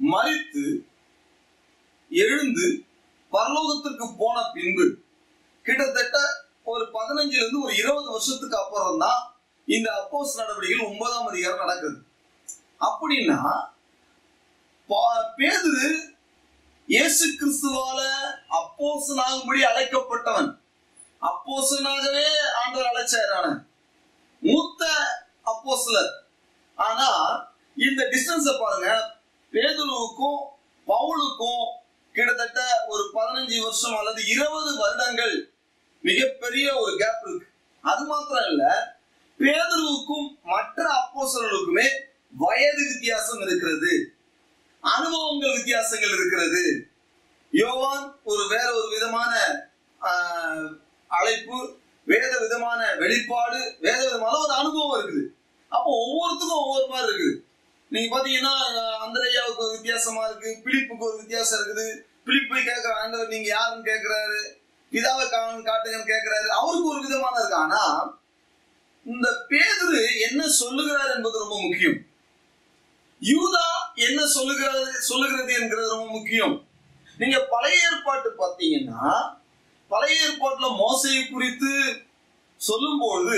மறித்து எழுந்து பரலோகத்திற்கு போன பின்பு கிட்டத்தட்ட ஒரு பதினஞ்சுல இருந்து ஒரு இருபது வருஷத்துக்கு அப்புறம் தான் இந்த அப்போஸ் நடவடிக்கைகள் ஒன்பதாம் அதிகாரம் நடக்குது அப்படின்னா பா- பேதுரு இயேசு கிறிஸ்துவால அப்போசனாகும்படி அழைக்கப்பட்டவன் அப்போசனாகவே ஆண்டவர் அழைச்சாரான மூத்த அப்போஸ்தலர் ஆனா இந்த டிஸ்டன்ஸ பாருங்க பேதுருவுக்கும் பவுலுக்கும் கிட்டத்தட்ட ஒரு பதினஞ்சு வருஷம் அல்லது இருபது வருடங்கள் மிகப்பெரிய ஒரு கேப் இருக்கு அது மாத்திரம் இல்ல பேதுருவுக்கும் மற்ற அப்போஸ்தலர்களுக்குமே வயது வித்தியாசம் இருக்கிறது அனுபவங்கள் வித்தியாசங்கள் இருக்கிறது யோவான் ஒரு வேற ஒரு விதமான ஆஹ், அழைப்பு வேத விதமான வெளிப்பாடு வேத விதமான ஒரு அனுபவம் இருக்குது அப்போ ஒவ்வொருத்துக்கும் ஒவ்வொரு மாதிரி இருக்குது நீங்க பாத்தீங்கன்னா அஹ், அந்திரையாவுக்கு ஒரு வித்தியாசமா இருக்கு பிலிப்புக்கு ஒரு வித்தியாசம் இருக்குது பிலிப்பை கேட்கிற ஆண்டவர் நீங்க யாருன்னு கேட்கிறாரு பிதாவை கா- காட்டுங்கன்னு கேட்கிறாரு அவருக்கு ஒரு விதமான இருக்கு ஆனா இந்த பேதுரு என்ன சொல்லுகிறார் என்பது ரொம்ப முக்கியம் யூதா என்ன சொல்லுகிறது சொல்லுகிறது என்கிறது ரொம்ப முக்கியம் நீங்க பழைய ஏற்பாட்டு பார்த்தீங்கன்னா பழைய ஏற்பாட்டுல மோசையை குறித்து சொல்லும்போது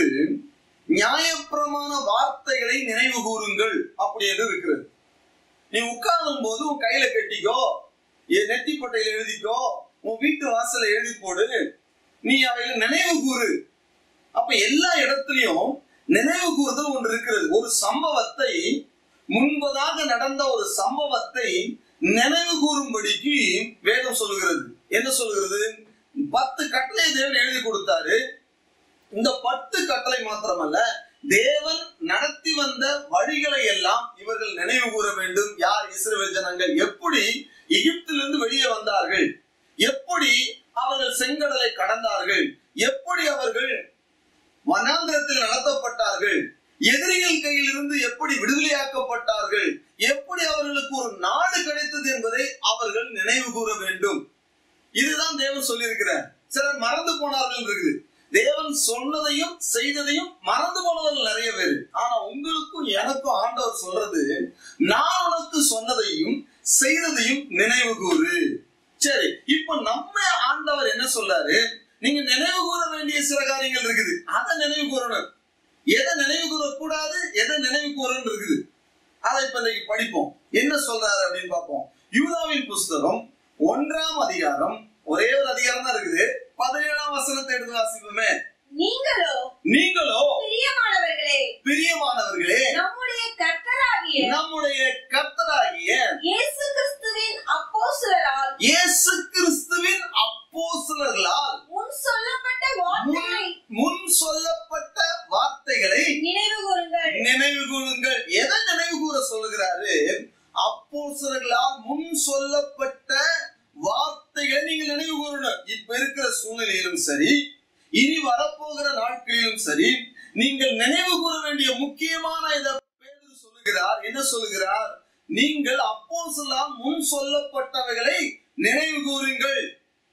நியாயப்பிரமாண வார்த்தைகளை நினைவு கூறுங்கள் அப்படி என்று இருக்கிறது நீ உட்காரும் போது உன் கையில கட்டிக்கோ என் நெத்திப்பட்டையில எழுதிக்கோ உன் வீட்டு வாசல்ல எழுதி போடு நீ அவைகளை நினைவு கூறு அப்ப எல்லா இடத்துலயும் நினைவு கூறுதல் ஒன்று இருக்கிறது ஒரு சம்பவத்தை முன்பதாக நடந்த ஒரு சம்பவத்தை நினைவு கூறும்படிக்கு வேதம் சொல்லுகிறது என்ன சொல்லுகிறது பத்து கட்டளை தேவன் எழுதி கொடுத்தாரு இந்த பத்து கட்டளை மாத்திரமல்ல தேவன் நடத்தி வந்த வழிகளை எல்லாம் இவர்கள் நினைவு கூற வேண்டும் யார் இஸ்ரவேல் ஜனங்கள் எப்படி எகிப்திலிருந்து வெளியே வந்தார்கள் எப்படி அவர்கள் செங்கடலை கடந்தார்கள் எப்படி அவர்கள் வனாந்திரத்தில் நடத்தப்பட்டார்கள் எதிரிகள் கையிலிருந்து எப்படி விடுதலையாக்கப்பட்டார்கள் எப்படி அவர்களுக்கு ஒரு நாடு கிடைத்தது என்பதை அவர்கள் நினைவு கூற வேண்டும் இதுதான் தேவன் சொல்லியிருக்கிறார் சிலர் மறந்து போனார்கள் இருக்குது தேவன் சொன்னதையும் செய்ததையும் மறந்து போனவர்கள் நிறைய பேர் ஆனா உங்களுக்கும் எனக்கும் ஆண்டவர் சொல்றது நான் உனக்கு சொன்னதையும் செய்ததையும் நினைவு கூறு சரி இப்ப நம்ம ஆண்டவர் என்ன சொல்றாரு நீங்க நினைவு கூற வேண்டிய சில காரியங்கள் இருக்குது அதை நினைவு கூறணும் எதை நினைவு கூறக்கூடாது எதை நினைவு கூறணும் இருக்குது அதை இப்ப இன்னைக்கு படிப்போம் என்ன சொல்றாரு அப்படின்னு பார்ப்போம் யூதாவின் புஸ்தகம் ஒன்றாம் அதிகாரம் ஒரே ஒரு அதிகாரம் தான் இருக்குது பதினேழாம் வசனத்தை எடுத்து வாசிப்போமே நீங்களோ நீங்களோ பிரியமானவர்களே பிரியமானவர்களே நம்முடைய கர்த்தராகிய நம்முடைய கர்த்தராகிய இயேசு கிறிஸ்துவின் அப்போஸ்தலரால் இயேசு கிறிஸ்துவின் அப்போஸ்தலர்களால் முன் சொல்லப்பட்ட வார்த்தைகளை முன் முன் சொல்லப்பட்ட வார்த்தைகளை நினைவு கூறுங்கள் நினைவு கூறுங்கள் எதை நினைவு கூற சொல்லுகிறாரு அப்போஸ்தலர்களால் முன் சொல்லப்பட்ட வார்த்தைகளை நீங்கள் நினைவு கூறணும் இப்ப இருக்கிற சூழ்நிலையிலும் சரி இனி வரப்போகிற நாட்களிலும் சரி நீங்கள் நினைவு கூற வேண்டிய முக்கியமான இதை பேதுரு சொல்லுகிறார் என்ன சொல்லுகிறார் நீங்கள் அப்போஸ்தலரால் முன் சொல்லப்பட்டவைகளை நினைவு கூறுங்கள்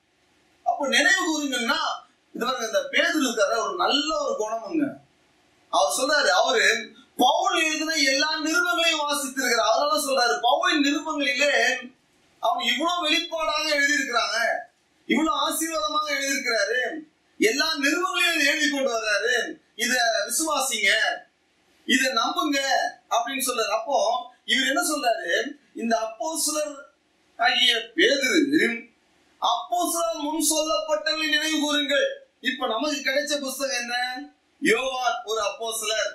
அப்போ நினைவு கூறுங்கன்னா இது பாருங்க இந்த பேதுரு இருக்காரு ஒரு நல்ல ஒரு குணமுங்க அவர் சொல்றாரு அவரு பவுல் எழுதின எல்லா நிருபங்களையும் வாசித்திருக்கிறார் அதனால சொல்றாரு பவுலின் நிருபங்களிலே அவங்க இவ்வளவு வெளிப்பாடாக எழுதியிருக்கிறாங்க இவ்வளவு ஆசீர்வாதமாக எழுதியிருக்கிறாரு எல்லா நிருபங்களையும் எழுதி கொண்டு வர்றாரு இத விசுவாசிங்க இத நம்புங்க அப்படின்னு சொல்றாரு அப்போ இவர் என்ன சொல்றாரு இந்த அப்போஸ்தலர் ஆகிய பேதுரு அப்போஸ்தலர் முன் சொல்லப்பட்டவர்களை நினைவு கூறுங்கள் இப்ப நமக்கு கிடைச்ச புஸ்தகம் என்ன யோவான் ஒரு அப்போஸ்தலர்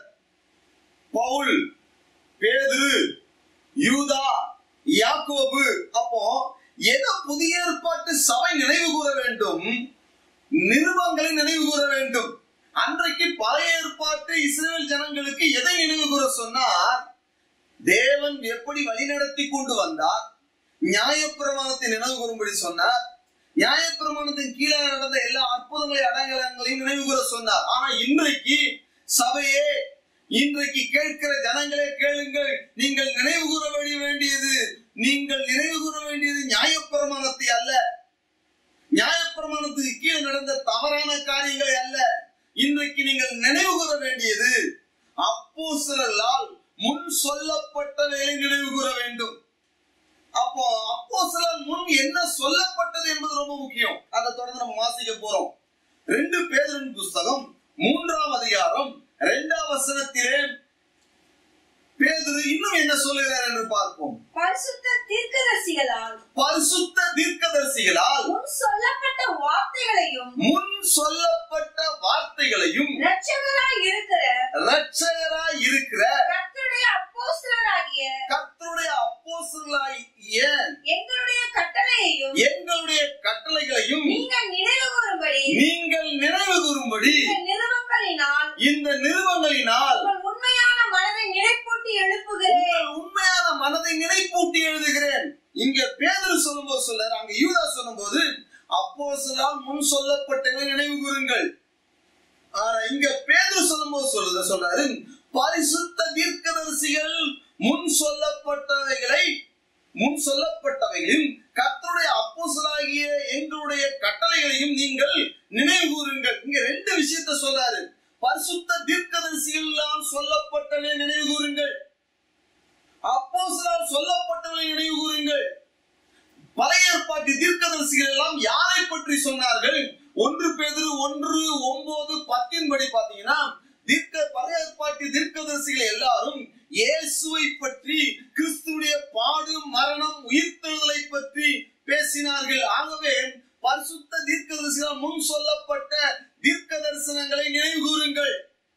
பவுல் பேதுரு யூதா யாக்கோபு அப்போ எதை புதிய ஏற்பாட்டு சபை நினைவு கூற வேண்டும் நிருபங்களை நினைவு கூற வேண்டும் அன்றைக்கு பழைய ஏற்பாட்டு இஸ்ரேல் ஜனங்களுக்கு எதை நினைவு கூற சொன்னார் தேவன் எப்படி வழிநடத்தி கொண்டு வந்தார் நியாயப்பிரமாணத்தை நினைவு கூறும்படி சொன்னார் நியாயப்பிரமாணத்தின் கீழே நடந்த எல்லா அற்புதங்களை அடங்கலங்களையும் நினைவு கூற சொன்னார் ஆனா இன்றைக்கு சபையே இன்றைக்கு கேட்கிற ஜனங்களே கேளுங்கள் நீங்கள் நினைவு கூற வேண்டிய வேண்டியது நீங்கள் நினைவு கூற வேண்டியது நியாயப்பிரமாணத்தை அல்ல நியாயப்பிரமாணத்துக்கு கீழே நடந்த தவறான காரியங்களை அல்ல இன்றைக்கு நீங்கள் நினைவு கூற வேண்டியது அப்போஸ்தலர்களால் முன் சொல்லப்பட்டவைகளை நினைவு கூற வேண்டும் நம்ம வாசிக்க போறோம் ரெண்டு பேரின் புஸ்தகம் மூன்றாம் அதிகாரம் இரண்டாம் வசனத்திலே பேதுரு இன்னும் என்ன சொல்லுகிறார் என்று பார்ப்போம் பரிசுத்த தீர்க்கதரிசிகளால் பரிசுத்த தீர்க்கதரிசிகளால் முன் சொல்லப்பட்ட வார்த்தைகளையும் முன் சொல்லப்பட்ட வார்த்தைகளையும் இரட்சகராய் இருக்கிற இரட்சகராய் இருக்கிற கர்த்தருடைய அப்போஸ்தலராகிய கர்த்தருடைய அப்போஸ்தலராகிய எங்களுடைய கட்டளையையும் எங்களுடைய கட்டளைகளையும் நீங்கள் நினைவு கூறும்படி நீங்கள் நினைவு கூறும்படி இந்த நிறுவங்களினால் இந்த நிறுவங்களினால் உங்கள் உண்மையான மனதை நினைப்பூட்டி எழுப்புகிறேன் உங்கள் உண்மையான மனதை நினைப்பூட்டி எழுதுகிறேன் இங்க பேதரு சொல்லும்போது சொல்றாரு அங்க யூதா சொல்லும்போது அப்போ முன் சொல்லப்பட்டவை நினைவு கூறுங்கள் ஆனா இங்க பேதரு சொல்லும்போது சொல்லுத சொல்றாரு பரிசுத்த தீர்க்கதரிசிகள் முன் சொல்லப்பட்டவைகளை முன் சொல்லப்பட்டவைகளையும் கர்த்தருடைய அப்போஸ்தலராகிய எங்களுடைய கட்டளைகளையும் நீங்கள் நினைவு கூறுங்கள் இங்க ரெண்டு விஷயத்த சொல்றாரு பரிசுத்த தீர்க்கதரிசிகளால் சொல்லப்பட்டவை நினைவு கூறுங்கள் அப்போஸ்தலரால் சொல்லப்பட்டவர்களை நினைவு கூறுங்கள் பழைய ஏற்பாட்டு தீர்க்கதரிசிகள் எல்லாம் யாரை பற்றி சொன்னார்கள் ஒன்று பேதிரு ஒன்று ஒன்பது பத்தின் படி பாத்தீங்கன்னா தீர்க்க பழைய ஏற்பாட்டு தீர்க்கதரிசிகள் எல்லாரும் இயேசுவை பற்றி கிறிஸ்துடைய பாடு மரணம் உயிர்த்தெழுதலை பற்றி பேசினார்கள் ஆகவே பரிசுத்த தீர்க்கதரிசிகள் முன் சொல்லப்பட்ட தீர்க்க தரிசனங்களை நினைவு கூறுங்கள்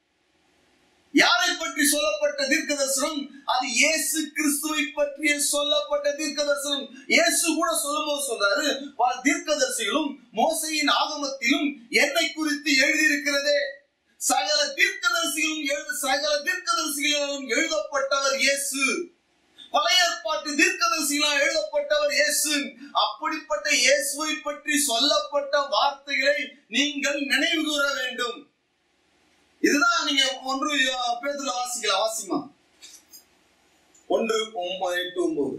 யாரை பற்றி சொல்லப்பட்ட தீர்க்க தரிசனம் அது இயேசு கிறிஸ்துவை பற்றிய சொல்லப்பட்ட தீர்க்க தரிசனம் இயேசு கூட சொல்லும்போது சொல்றாரு பல தீர்க்கதரிசிகளும் மோசையின் ஆகமத்திலும் என்னை குறித்து எழுதியிருக்கிறதே சகல தீர்க்கதரிசிகளும் எழுத சகல தீர்க்கதரிசிகளும் எழுதப்பட்டவர் இயேசு பழைய ஏற்பாட்டு தீர்க்கதரிசிகளால் எழுதப்பட்டவர் இயேசு அப்படிப்பட்ட இயேசுவை பற்றி சொல்லப்பட்ட வார்த்தைகளை நீங்கள் நினைவு கூற வேண்டும் இதுதான் நீங்க ஒன்று பேதுல வாசிக்கலாம் வாசிமா ஒன்று ஒன்பது எட்டு ஒன்பது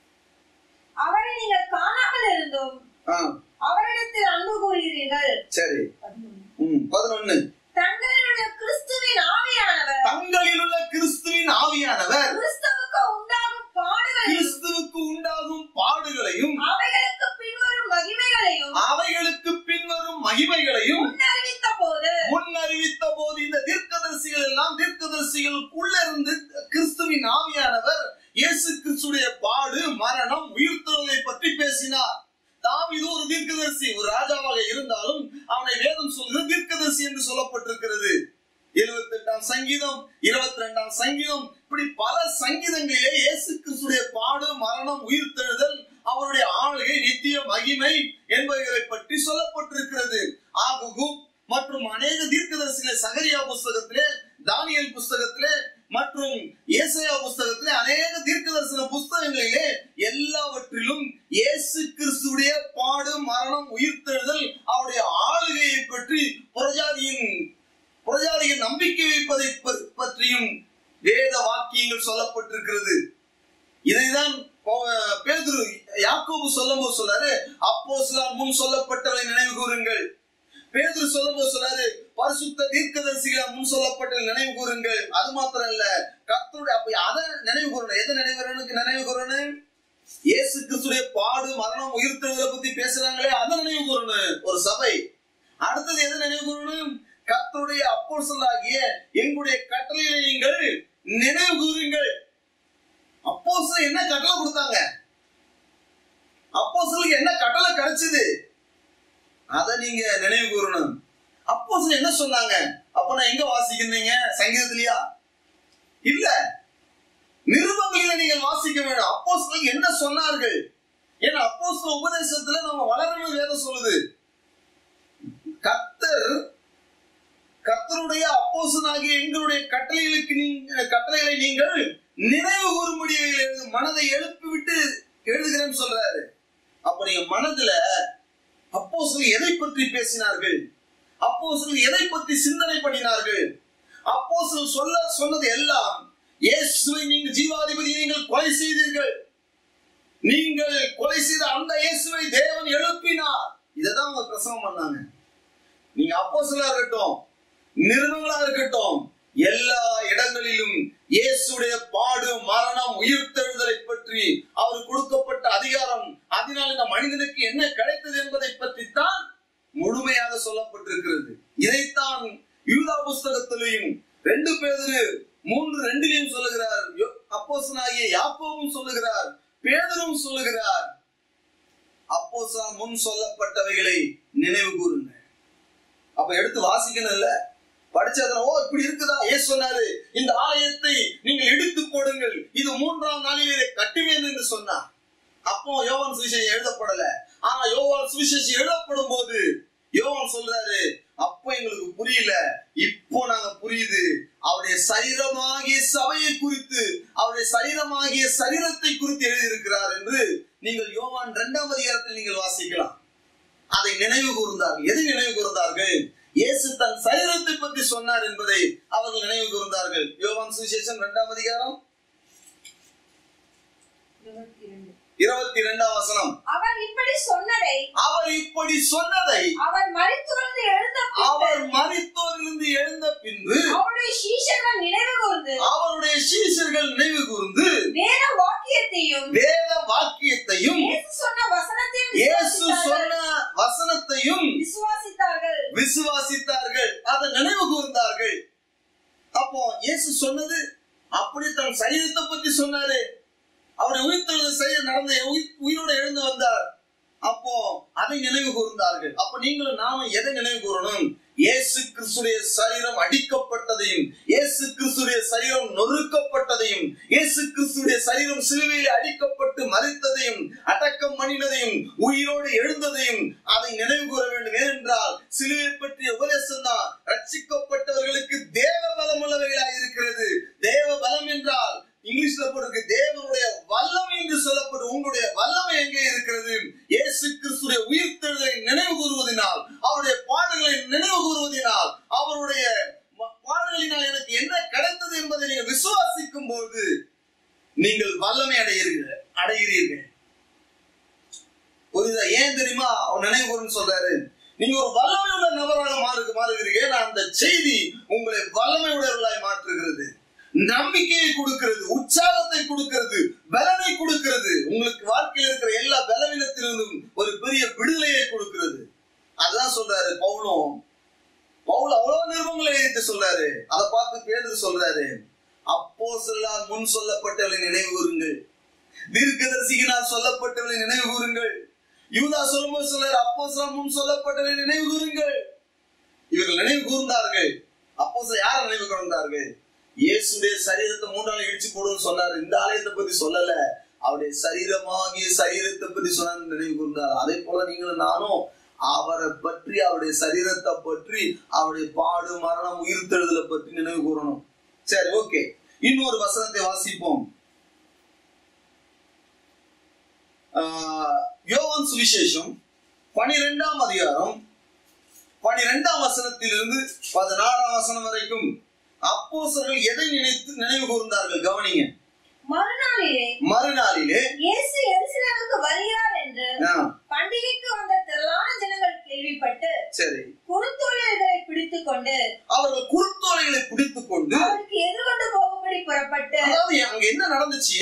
அவரை நீங்கள் காணாமல் இருந்தும் ஆ அவரிடத்தில் அன்பு கூறுகிறீர்கள் சரி ம் பதினொன்னு தங்களில் உள்ள கிறிஸ்துவின் ஆவியானவர் தங்களில் உள்ள கிறிஸ்துவின் ஆவியானவர் கிறிஸ்துவுக்கு உண்டாகும் பாடுகளையும் கிறிஸ்துவுக்கு உண்டாகும் பாடுகளையும் அவைகளுக்கு பின்வரும் மகிமைகளையும் அவைகளுக்கு பின்வரும் மகிமைகளையும் முன்னறிவித்த போது முன்னறிவித்த போது இந்த தீர்க்கதரிசிகள் எல்லாம் தீர்க்கதரிசிகளுக்குள்ள இருந்து கிறிஸ்துவின் ஆவியானவர் இயேசு கிறிஸ்துடைய பாடு மரணம் உயிர்த்தெழுதலை பற்றி பேசினார் தாவீது ஒரு தீர்க்கதரிசி ஒரு ராஜாவாக இருந்தாலும் அவனை வேதம் சொல்கிறது தீர்க்கதரிசி என்று சொல்லப்பட்டிருக்கிறது எழுபத்தி எட்டாம் சங்கீதம் இருபத்தி ரெண்டாம் சங்கீதம் இப்படி பல சங்கீதங்களிலே இயேசு கிறிஸ்துடைய பாடு மரணம் உயிர்த்தெழுதல் அவருடைய ஆளுகை நித்திய மகிமை என்பவைகளை பற்றி சொல்லப்பட்டிருக்கிறது ஆகுகும் மற்றும் அநேக தீர்க்கதரிசிகளை சகரியா புஸ்தகத்திலே தானியல் புஸ்தகத்திலே மற்றும் ஏசையா புஸ்தகத்திலே அநேக தீர்க்கதரிசன புஸ்தகங்களிலே எல்லாவற்றிலும் இயேசு கிறிஸ்துடைய பாடு மரணம் உயிர்த்தெழுதல் அவருடைய ஆளுகையை பற்றி புரஜாதியின் புரஜாதியின் நம்பிக்கை வைப்பதை ப- பற்றியும் வேத வாக்கியங்கள் சொல்லப்பட்டிருக்கிறது இதைதான் போ- பேதுரு யாக்கோபு சொல்லும்போது சொல்றாரு அப்போ முன் சொல்லப்பட்டவை நினைவு கூறுங்கள் பேதுரு சொல்லும்போது சொல்றாரு பரிசுத்த தீர்க்கதரிசிகளை முன் சொல்லப்பட்ட நினைவு கூறுங்கள் அது மாத்திரம் இல்ல கர்த்தருடைய அப்ப அதை நினைவு கூறணும் எதை நினைவு கூறணும் நினைவு கூறணும் இயேசு கிறிஸ்துடைய பாடு மரணம் உயிர்த்தெழுதலை பத்தி பேசுறாங்களே அதை நினைவு கூறணும் ஒரு சபை அடுத்தது எதை நினைவு கூறணும் கர்த்தருடைய அப்போஸ்தலராகிய எங்களுடைய கட்டளையை நீங்கள் நினைவு கூறுங்கள் அப்போஸ்தலர் என்ன கட்டளை கொடுத்தாங்க அப்போஸ்தலருக்கு என்ன கட்டளை கிடைச்சது அதை நீங்க நினைவு கூறணும் அப்போஸ்தலர் என்ன சொன்னாங்க அப்ப நான் எங்க வாசிக்கிறீங்க சங்கீதத்திலயா இல்ல நிருபங்களில நீங்கள் வாசிக்க வேண்டும் அப்போஸ்தலர் என்ன சொன்னார்கள் ஏன்னா அப்போஸ்தல உபதேசத்துல நம்ம வளரணும் வேதம் சொல்லுது கர்த்தர் கர்த்தருடைய அப்போசனாகிய எங்களுடைய கட்டளைகளுக்கு நீங்க கட்டளைகளை நீங்கள் நினைவு கூறும்படி எழுது மனதை எழுப்பி விட்டு எழுதுகிறேன்னு சொல்றாரு அப்ப நீங்க மனதுல அப்போஸ்தலர் எதை பற்றி பேசினார்கள் அப்போஸ்தலர் எதை பற்றி சிந்தனை பண்ணினார்கள் அப்போஸ்தலர் சொல்ல சொன்னது எல்லாம் இயேசுவை நீங்கள் ஜீவாதிபதியை நீங்கள் கொலை செய்தீர்கள் நீங்கள் கொலை செய்த அந்த இயேசுவை தேவன் எழுப்பினார் இதைதான் அவங்க பிரசவம் பண்ணாங்க நீங்க அப்போஸ்தலரா இருக்கட்டும் நிறுவனங்களா இருக்கட்டும் எல்லா இடங்களிலும் இயேசுடைய பாடு மரணம் உயிர்த்தெழுதலை பற்றி அவர் கொடுக்கப்பட்ட அதிகாரம் அதனால் இந்த மனிதனுக்கு என்ன கிடைத்தது என்பதை பற்றி தான் முழுமையாக சொல்லப்பட்டிருக்கிறது இதைத்தான் யூதா புஸ்தகத்திலையும் ரெண்டு பேரு மூன்று ரெண்டிலையும் சொல்லுகிறார் அப்போசனாகிய யாக்கோவும் சொல்லுகிறார் பேதரும் சொல்லுகிறார் அப்போசா முன் சொல்லப்பட்டவைகளை நினைவு கூறுங்க அப்ப எடுத்து வாசிக்கணும் இல்ல படிச்சதுல ஓ இப்படி இருக்குதா ஏ சொன்னாரு இந்த ஆலயத்தை நீங்கள் இடித்து போடுங்கள் இது மூன்றாம் நாளில் இதை கட்டுவேன் என்று சொன்னார் அப்போ யோவான் சுவிசேஷம் எழுதப்படல ஆனா யோவான் சுவிசேஷம் எழுதப்படும் போது யோவான் சொல்றாரு அப்போ எங்களுக்கு புரியல இப்போ நாங்க புரியுது அவருடைய சரீரமாகிய சபையை குறித்து அவருடைய சரீரமாகிய சரீரத்தை குறித்து எழுதியிருக்கிறார் என்று நீங்கள் யோவான் இரண்டாம் அதிகாரத்தில் நீங்கள் வாசிக்கலாம் அதை நினைவு கூர்ந்தார்கள் எதை நினைவு கூர்ந்தார்கள் இயேசு தன் சரீரத்தை பற்றி சொன்னார் என்பதை அவர்கள் நினைவு கூர்ந்தார்கள் யோவான் சுவிசேஷம் இரண்டாம் அதிகாரம் இருபத்தி இரண்டாம் வசனம் அவர் இப்படி சொன்னதை அவர் இப்படி சொன்னதை அவர் மறித்துறந்து எழுந்த அவர் மரித்தோரிலிருந்து எழுந்த பின்பு அவருடைய சீஷர்கள் நினைவு கூர்ந்து அவருடைய சீஷர்கள் நினைவு கூர்ந்து வேத வாக்கியத்தையும் வேத வாக்கியத்தையும் இயேசு சொன்ன வசனத்தையும் இயேசு விசுவாசித்தார்கள். சொன்ன வசனத்தையும் விசுவாசித்தார்கள் விசுவாசித்தார்கள் அதை நினைவு கூர்ந்தார்கள் அப்போ இயேசு சொன்னது அப்படி தன் சரீரத்தை பத்தி சொன்னாரு அவருடைய உயிர்த்தெழுந்த செய்ய நடந்த உயிர்- உயிரோட எழுந்து வந்தார் அப்போ அதை நினைவு கூர்ந்தார்கள் அப்ப நீங்களும் நாமும் எதை நினைவு கூறணும் இயேசு கிறிஸ்துடைய சரீரம் அடிக்கப்பட்டதையும் இயேசு கிறிஸ்துடைய சரீரம் நொறுக்கப்பட்டதையும் இயேசு கிறிஸ்துடைய சரீரம் சிலுவையில் அடிக்கப்பட்டு மறித்ததையும் அடக்கம் பண்ணினதையும் உயிரோடு எழுந்ததையும் அதை நினைவு கூற வேண்டும் ஏனென்றால் சிலுவை பற்றிய உபதேசம் தான் ரட்சிக்கப்பட்டவர்களுக்கு தேவ பலம் உள்ளவைகளாக இருக்கிறது தேவ பலம் என்றால் இங்கிலீஷ்ல போட்டிருக்கு தேவனுடைய வல்லமை என்று சொல்லப்படும் உங்களுடைய வல்லமை எங்கே இருக்கிறது இயேசு கிறிஸ்துடைய உயிர்த்தெழுதலை நினைவு கூறுவதனால் அவருடைய பாடுகளை நினைவு கூறுவதனால் அவருடைய ம- பாடுகளினால் எனக்கு என்ன கிடைத்தது என்பதை நீங்கள் விசுவாசிக்கும் போது நீங்கள் வல்லமை அடைகிறீர்கள் அடைகிறீர்கள் புரியுதா ஏன் தெரியுமா அவர் நினைவு கூறுன்னு சொல்றாரு நீங்க ஒரு வல்லமை உள்ள நபராக மாறு மாறுகிறீங்க ஏன்னா அந்த செய்தி உங்களை வல்லமை உடையவர்களாய் மாற்றுகிறது நம்பிக்கையை கொடுக்கிறது உற்சாகத்தை கொடுக்கிறது பலனை கொடுக்கிறது உங்களுக்கு வாழ்க்கையில் இருக்கிற எல்லா பலவீனத்திலிருந்தும் ஒரு பெரிய விடுதலையை கொடுக்கிறது அதுதான் சொல்றாரு பவுலும் பவுல் அவ்வளவு நிருபங்களை எழுதிட்டு சொல்றாரு அதை பார்த்து பேதர் சொல்றாரு அப்போ முன் சொல்லப்பட்டவர்களை நினைவு கூறுங்கள் தீர்க்கதரிசியினால் சொல்லப்பட்டவர்களை நினைவு கூறுங்கள் யூதா சொல்லும்போது சொல்றாரு அப்போ முன் சொல்லப்பட்டவர்களை நினைவு கூறுங்கள் இவர்கள் நினைவு கூர்ந்தார்கள் அப்போ யார் நினைவு கூர்ந்தார்கள் இயேசுடைய சரீரத்தை மூணு நாள் இடிச்சு போடுன்னு சொன்னாரு இந்த ஆலயத்தை பத்தி சொல்லல அவருடைய சரீரமாகிய சரீரத்தை பத்தி சொன்னார் நினைவு கூர்ந்தார் அதே போல நீங்களும் நானும் அவரை பற்றி அவருடைய சரீரத்தை பற்றி அவருடைய பாடு மரணம் உயிர்த்தெழுதலை பற்றி நினைவு கூறணும் சரி ஓகே இன்னொரு வசனத்தை வாசிப்போம் ஆஹ், யோவான் சுவிசேஷம் பனிரெண்டாம் அதிகாரம் பனிரெண்டாம் வசனத்திலிருந்து பதினாறாம் வசனம் வரைக்கும் அப்போஸ்தலர்கள் எதை நினைத்து நினைவு கூர்ந்தார்கள் கவனிங்க மறுநாளிலே மறுநாளிலே இயேசு எருசலேமுக்கு வருகிறார் என்று ஆ, பண்டிகைக்கு வந்த திரளான ஜனங்கள் கேள்விப்பட்டு சரி குறுத்தொழில்களை பிடித்துக் கொண்டு அவர்கள் குருத்தோலைகளை பிடித்துக் கொண்டு அவருக்கு எதிர்கொண்டு போகும்படி புறப்பட்டு அதாவது அங்க என்ன நடந்துச்சு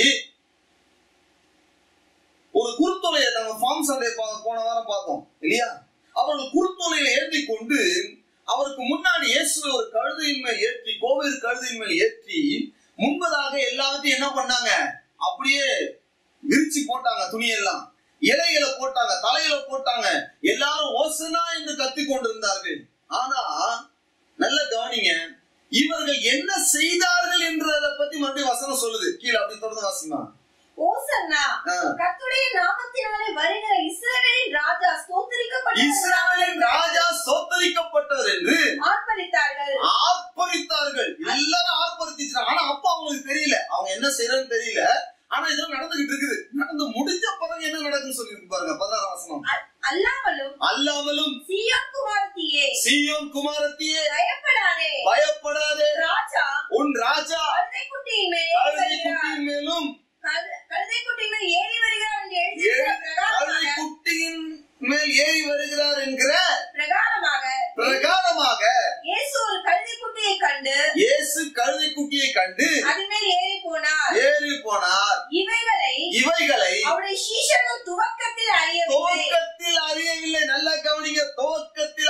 ஒரு குருத்தொலையை நம்ம ஃபார்ம் சண்டே பா- போன வாரம் பார்த்தோம் இல்லையா அவர்கள் குருத்தொலையை ஏற்றி கொண்டு அவருக்கு முன்னாடி இயேசுவை ஒரு கழுதையின் மேல் ஏற்றி கோவில் கழுதையின் மேல் ஏற்றி முன்பதாக எல்லாத்தையும் என்ன பண்ணாங்க அப்படியே விரிச்சு போட்டாங்க துணியெல்லாம் இலைகளை போட்டாங்க தலையில போட்டாங்க எல்லாரும் ஓசனா என்று கத்தி கொண்டிருந்தார்கள் ஆனா நல்ல கவனிங்க இவர்கள் என்ன செய்தார்கள் என்றதை பத்தி மறுபடியும் வசனம் சொல்லுது கீழே அப்படி தொடர்ந்து வாசிமா ஓசன்னா கர்த்தருடைய நாமத்தினாலே வருகிற இஸ்ரவேலின் ராஜா ஸ்தோத்திரிக்கப்பட்ட இஸ்ராயலின் ராஜா சோத்தரிக்கப்பட்டவர் என்று ஆர்ப்பரித்தார்கள் ஆர்ப்பரித்தார்கள் எல்லாரும் ஆர்ப்பரிச்சிருக்காங்க ஆனா அப்ப அவங்களுக்கு தெரியல அவங்க என்ன செய்யறன்னு தெரியல ஆனா இதெல்லாம் நடந்துகிட்டு இருக்குது நடந்து முடிஞ்ச பிறகு என்ன நடக்குன்னு சொல்லிட்டு பாருங்க பதினாறாம் வசனம் அல்லாமலும் அல்லாமலும் சீயோன் குமாரத்தியே சீயோன் குமாரத்தியே பயப்படாதே பயப்படாதே ராஜா உன் ராஜா கழுதை குட்டியின் மேல் கழுதை ஏறி வருகிறார். குட்டியின் மேலும் கழு- கழுதை குட்டியின் மேல் ஏறி வருகிறார் என்று ஏ- எழுதியிருக்கிற கழுதை பிரகாரமாக குட்டியின் மேல் ஏறி வருகிறார் என்கிற பிரகாரமாக பிரகாரமாக இயேசு ஒரு கழுதை குட்டியை கண்டு இயேசு கழுதை குட்டியை கண்டு அதுமேல் ஏறி போனார் ஏறி போனார் இவைகளை இவைகளை அவருடைய சீஷர்கள் துவக்கத்தில் அறியவில்லை துவக்கத்தில் அறியவில்லை நல்ல கவனிங்க துவக்கத்தில்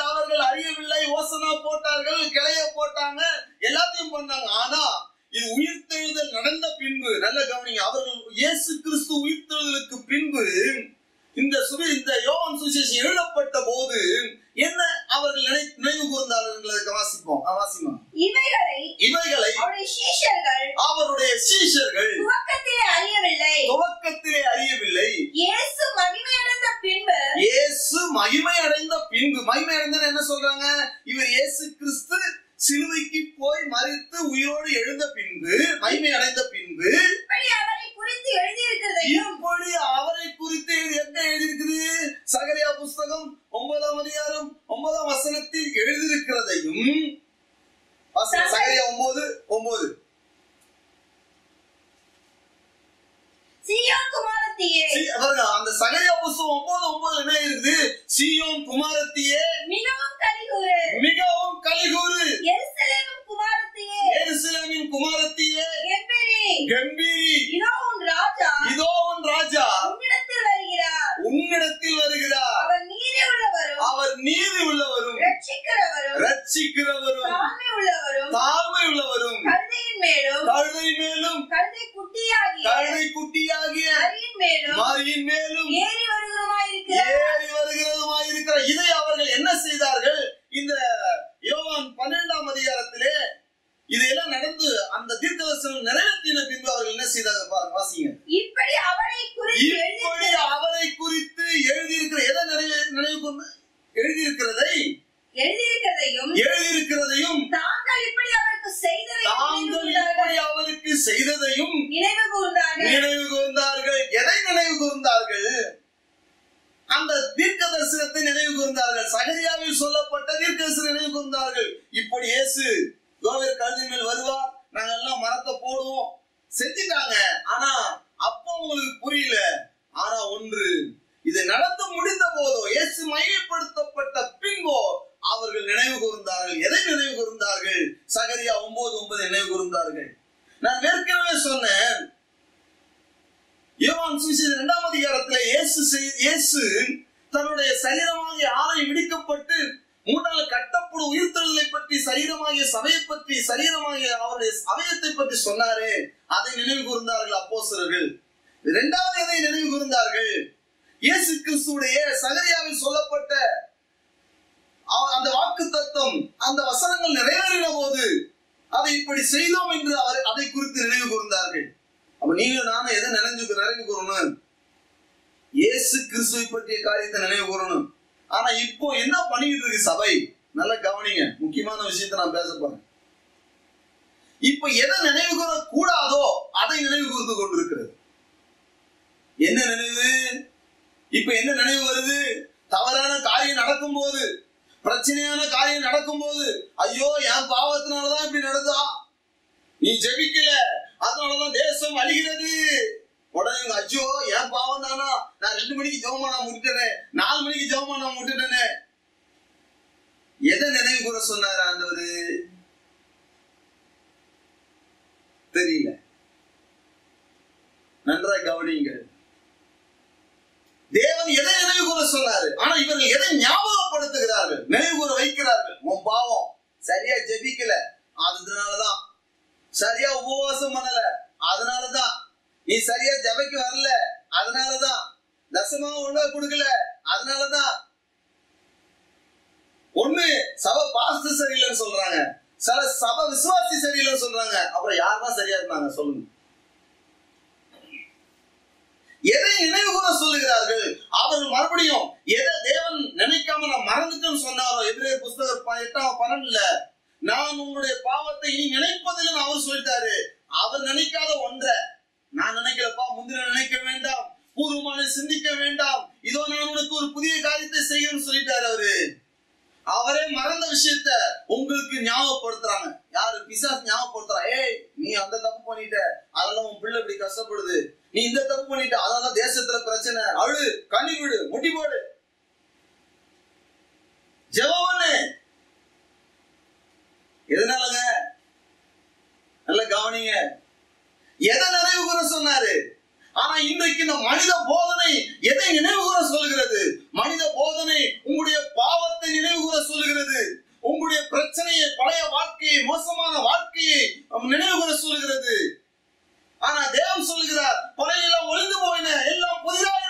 பின்பு இந்த சுவி இந்த யோவான் சுவிசேஷம் எழுதப்பட்ட போது என்ன அவர்கள் நினை நினைவு கூர்ந்தார்கள் என்பதை வாசிப்போம் ஆ, வாசிமா இவைகளை இவைகளை அவருடைய சீஷர்கள் அவருடைய சீஷர்கள் துவக்கத்திலே அறியவில்லை துவக்கத்திலே அறியவில்லை இயேசு மகிமையடைந்த பின்பு இயேசு மகிமை அடைந்த பின்பு மகிமை அடைந்தது என்ன சொல்றாங்க இவர் இயேசு கிறிஸ்து சிலுவைக்கு போய் மறித்து உயிரோடு எழுந்த பின்பு மகிமை அடைந்த பின்பு இப்படி அவரை குறித்து எழுதியிருக்கிறதையும் இப்படி அவரை குறித்து எழுதி- என்ன எழுதியிருக்குது சகரியா புஸ்தகம் ஒன்பதாம் அதிகாரம் ஒன்பதாம் வசனத்தில் எழுதியிருக்கிறதையும் வாசிங்க, சகரியா ஒன்பது ஒன்பது சீயோன் குமாரத்தியே சி- பாருங்க, அந்த சகரியா புஸ்தகம் ஒன்பது ஒன்பது என்ன இருக்குது சீயோன் குமாரத்தியே மிகவும் கலிகூறு மிகவும் கலிகூறு எருசலேமும் குமாரத்தியே எருசலேமின் குமாரத்தியே எம்பெரி கம்பீரி இதோ உன் ராஜா இதோ உன் ராஜா உன்னிடத்தில் வருகிறார் உன்னிடத்தில் வருகிறார் அவர் நீதி உள்ளவரும் அவர் நீதி உள்ளவரும் ரட்சிக்கிறவரும் ரட்சிக்கிறவரும் தாழ்மை உள்ளவரும் தாழ்மை உள்ளவரும் கழுதையின் மேலும் கழுதை மேலும் கழுதை குட்டியாகிய கழுதை குட்டியாகிய மரியின் மேலும் மாரியின் மேலும் ஏறி வருகிறமாயிருக்கிறார் ஏறி வருகிறதுமாயிருக்கிற இதை அவர்கள் என்ன செய்தார்கள் இந்த யோவான் பன்னிரெண்டாம் அதிகாரத்திலே இதையெல்லாம் நடந்து அந்த தீர்க்கதரிசனம் நிறைவேற்றின பின்பு அவர்கள் என்ன செய்தார்கள் பாருங்க வாசிங்க இப்படி அவரை குறித்து இப்படி எழுதி அவரை குறித்து எழுதியிருக்கிற எதை நினைவு நினைவு கொண்டு- எழுதியிருக்கிறதை எழுதியிருக்கிறதையும் எழுதியிருக்கிறதையும் தாங்கள் இப்படி அவருக்கு செய்ததை தாங்கள் இப்படி அவருக்கு செய்ததையும் நினைவு கூர்ந்தார்கள் நினைவு கூர்ந்தார்கள் எதை நினைவு கூர்ந்தார்கள் அந்த தீர்க்க தரிசனத்தை நினைவு கூர்ந்தார்கள் சகரியாவில் சொல்லப்பட்ட தீர்க்க தரிசனம் நினைவு கூர்ந்தார்கள் இப்படி இயேசு கோவில் கழுதி மேல் வருவார் நாங்க எல்லாம் மரத்தை போடுவோம் செஞ்சிட்டாங்க ஆனா அப்போ உங்களுக்கு புரியல ஆனா ஒன்று இது நடந்து முடிந்த போதோ இயேசு மையப்படுத்தப்பட்ட பின்போ அவர்கள் நினைவு கூர்ந்தார்கள் எதை நினைவு கூர்ந்தார்கள் சகரியா ஒன்பது ஒன்பது நினைவு கூர்ந்தார்கள் நான் ஏற்கனவே சொன்னேன் யோவான் சுவிசேஷம் இரண்டாம் அதிகாரத்துல இயேசு செய்- இயேசு தன்னுடைய சரீரமாகிய ஆலயம் இடிக்கப்பட்டு மூன்றால் கட்டப்படும் உயிர்த்தெழுதலை பற்றி சரீரமாகிய சபையை பற்றி சரீரமாகிய அவருடைய அவயத்தை பற்றி சொன்னாரே அதை நினைவு கூர்ந்தார்கள் அப்போஸ்தலர்கள் இரண்டாவது எதை நினைவு கூர்ந்தார்கள் இயேசு கிறிஸ்துடைய சகரியாவில் சொல்லப்பட்ட அவ- அந்த வாக்கு தத்துவம் அந்த வசனங்கள் நிறைவேறின போது அதை இப்படி செய்தோம் என்று அவர் அதை குறித்து நினைவு கூர்ந்தார்கள் அப்ப நீங்க நானும் எதை நினைஞ்சு நினைவு கூறணும் இயேசு கிறிஸ்துவை பற்றிய காரியத்தை நினைவு கூறணும் ஆனா இப்போ என்ன பண்ணிட்டு இருக்கு சபை நல்லா கவனிங்க முக்கியமான விஷயத்தை நான் பேச போறேன் இப்ப எதை நினைவு கூற கூடாதோ அதை நினைவு கூர்ந்து கொண்டிருக்கிறது என்ன நினைவு இப்ப என்ன நினைவு வருது தவறான காரியம் நடக்கும் போது பிரச்சனையான காரியம் நடக்கும் போது ஐயோ என் பாவத்தினாலதான் இப்படி நடந்தா நீ ஜெபிக்கல அதனாலதான் தேசம் அழிகிறது உடனே இவங்க, ஐயோ என் பாவம் தானா நான் ரெண்டு மணிக்கு ஜெபமா நான் முட்டுட்டேனே நாலு மணிக்கு ஜெபமா நான் முட்டுட்டேனே எதை நினைவு கூற சொன்னார் ஆண்டவரு தெரியல நன்றாய் கவனியுங்கள் தேவன் எதை நினைவு கூற சொன்னாரு ஆனா இவர்கள் எதை ஞாபகப்படுத்துகிறார்கள் நினைவு கூற வைக்கிறார்கள் உன் பாவம் சரியா ஜெபிக்கல அதனாலதான் சரியா உபவாசம் பண்ணல அதனாலதான் நீ சரியா ஜெபைக்கு வரல அதனாலதான் தசமா ஒழுங்கா கொடுக்கல அதனாலதான் ஒண்ணு சபை பாஸ்டர் சரியில்லைன்னு சொல்றாங்க சில சபை விசுவாசி சரியில்லைன்னு சொல்றாங்க அப்புறம் யார் சரியா இருந்தாங்க சொல்லுங்க எதை நினைவு கூற சொல்லுகிறார்கள் அவர்கள் மறுபடியும் எதை தேவன் நினைக்காம நான் மறந்துட்டேன்னு சொன்னாரோ எதிரே புஸ்தகம் ப- எட்டாம் பன்னெண்டுல நான் உங்களுடைய பாவத்தை இனி நினைப்பதில்லைன்னு அவர் சொல்லிட்டாரு அவர் நினைக்காத ஒன்றை நான் நினைக்கலப்பா முந்தின நினைக்க வேண்டாம் பூர்வமான சிந்திக்க வேண்டாம் இதோ நான் உனக்கு ஒரு புதிய காரியத்தை செய்யணும்னு சொல்லிட்டாரு அவரு அவரே மறந்த விஷயத்த உங்களுக்கு ஞாபகப்படுத்துறாங்க யாரு பிசாஸ் ஞாபகப்படுத்துறா ஏய் நீ அந்த தப்பு பண்ணிட்ட அதனால உன் பிள்ளை இப்படி கஷ்டப்படுது நீ இந்த தப்பு பண்ணிட்ட அதனால தேசத்துல பிரச்சனை அழு கண்ணி விடு முட்டி போடு ஜெபவனு எதனாலங்க நல்ல கவனிங்க எதை நினைவு கூற சொன்னாரு ஆனா இன்றைக்கு இந்த மனித போதனை எதை நினைவு கூற சொல்லுகிறது மனித போதனை உங்களுடைய பாவத்தை நினைவு கூற சொல்லுகிறது உங்களுடைய பிரச்சனையை பழைய வாழ்க்கையை மோசமான வாழ்க்கையை நினைவு கூற சொல்லுகிறது ஆனா தேவன் சொல்லுகிறார் பழைய எல்லாம் ஒளிந்து போயின எல்லாம் புதிதாக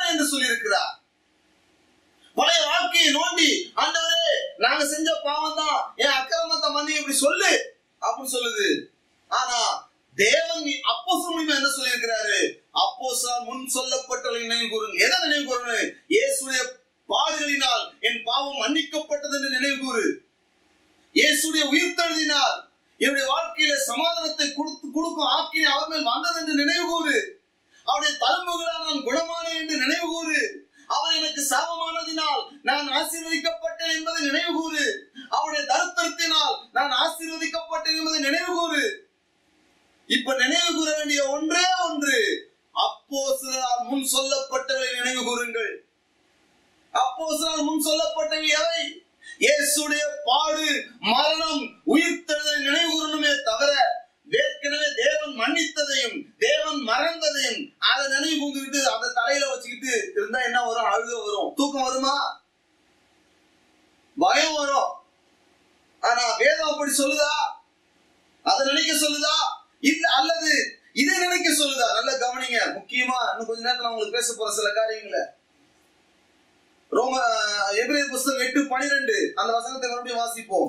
பாவம் தான் என் அக்கிரமத்தை மன்னி இப்படி சொல்லு அப்படின்னு சொல்லுது ஆனா தேவன் அப்போ மூலியமா என்ன சொல்லியிருக்கிறாரு அப்போ முன் சொல்லப்பட்டவர்களை நினைவு கூறுங்க எதை நினைவு கூறணும் இயேசுடைய பாடுகளினால் என் பாவம் மன்னிக்கப்பட்டது என்று நினைவு கூறு இயேசுடைய உயிர்த்தெழுதினால் என்னுடைய வாழ்க்கையில சமாதானத்தை கொடுத்து கொடுக்கும் ஆக்கினை அவர் மேல் வந்தது என்று நினைவு கூறு அவருடைய தழும்புகளால் நான் குணமானேன் என்று நினைவு கூறு அவர் எனக்கு சாபமானதினால் நான் ஆசீர்வதிக்கப்பட்டேன் என்பதை நினைவு கூறு அவருடைய தருத்தரத்தினால் நான் ஆசீர்வதிக்கப்பட்டேன் என்பதை நினைவு கூறு இப்ப நினைவு கூற வேண்டிய ஒன்றே ஒன்று அப்போ சிலரால் முன் சொல்லப்பட்டவை நினைவு கூறுங்கள் அப்போ சிலரால் முன் சொல்லப்பட்டவை எவை இயேசுடைய பாடு மரணம் உயிர்த்தெழுதலை நினைவு கூறணுமே தவிர ஏற்கனவே தேவன் மன்னித்ததையும் தேவன் மறந்ததையும் அதை நினைவு கூந்துக்கிட்டு அதை தலையில வச்சுக்கிட்டு இருந்தா என்ன வரும் அழுக வரும் தூக்கம் வருமா பயம் வரும் ஆனா வேதம் அப்படி சொல்லுதா அதை நினைக்க சொல்லுதா இல்ல அல்லது இதை நினைக்க சொல்லுதா நல்ல கவனிங்க முக்கியமா இன்னும் கொஞ்ச நேரத்துல உங்களுக்கு பேச போற சில காரியங்களை ரோம எபிரேயர் புஸ்தகம் எட்டு பனிரெண்டு அந்த வசனத்தை மறுபடியும் வாசிப்போம்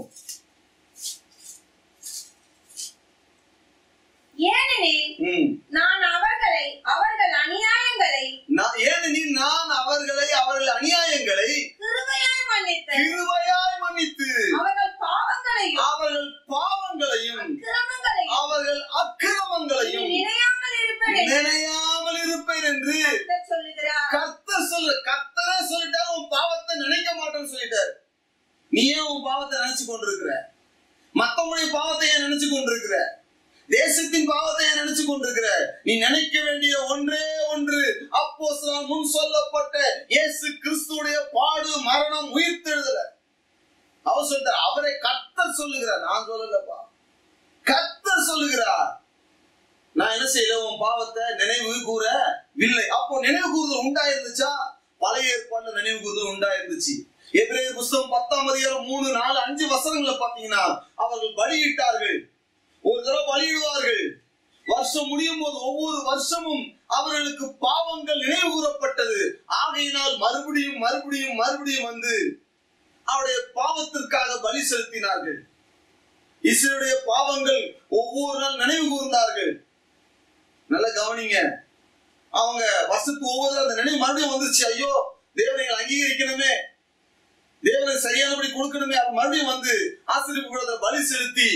ஏனெனில் ம். நான் அவர்களை அவர்கள் அநியாயங்களை நான் ஏனெனில் நான் அவர்களை அவர்கள் அநியாயங்களை கிருபையாய் மன்னித்து கிருபையாய் மன்னித்து அவர்கள் பாவங்களையும் அவர்கள் பாவங்களையும் கிரமங்களையும் அவர்கள் அக்கிரமங்களையும் நினையாமல் இருப்பேன் என்று நினையாமல் இருப்பேன் என்று கர்த்தர் சொல்லுகிறார் கர்த்தர் சொல்லு கர்த்தரே சொல்லிட்டாரு உன் பாவத்தை நினைக்க மாட்டேன்னு சொல்லிட்டாரு நீ ஏன் உன் பாவத்தை நினைச்சு கொண்டிருக்கிற மத்தவங்களுடைய பாவத்தை ஏன் நினைச்சு கொண்டிருக்கிற தேசத்தின் பாவத்தை ஏன் நினைச்சு கொண்டிருக்கிற நீ நினைக்க வேண்டிய ஒன்றே ஒன்று அப்போ முன் சொல்லப்பட்ட இயேசு கிறிஸ்துடைய பாடு மரணம் உயிர்த்தெழுதல அவர் சொல்றார் அவரை கர்த்தர் சொல்லுகிறார் நான் சொல்லலப்பா கர்த்தர் சொல்லுகிறார் நான் என்ன செய்யல உன் பாவத்தை நினைவு கூறவில்லை அப்போ நினைவு கூறுதல் உண்டாயிருந்துச்சா பழைய ஏற்பாடு நினைவு கூறுதல் உண்டாயிருந்துச்சு எபிரேயர் புஸ்தகம் பத்தாம் அதிகாரம் மூணு நாலு அஞ்சு வசனங்களை பாத்தீங்கன்னா அவர்கள் பலியிட்டார்கள் ஒரு தடவை பலியிடுவார்கள் வருஷம் முடியும் போது ஒவ்வொரு வருஷமும் அவர்களுக்கு பாவங்கள் நினைவு கூறப்பட்டது ஆகையினால் மறுபடியும் மறுபடியும் மறுபடியும் வந்து அவருடைய பாவத்திற்காக பலி செலுத்தினார்கள் இஸ்ரேலுடைய பாவங்கள் ஒவ்வொரு நாள் நினைவு கூர்ந்தார்கள் நல்ல கவனிங்க அவங்க வருஷத்துக்கு ஒவ்வொரு நாள் அந்த நினைவு மறுபடியும் வந்துச்சு ஐயோ தேவனை எங்களை அங்கீகரிக்கணுமே தேவனை சரியானபடி கொடுக்கணுமே அவன் மறுபடியும் வந்து ஆசிரியப்பு கூடத்துல பலி செலுத்தி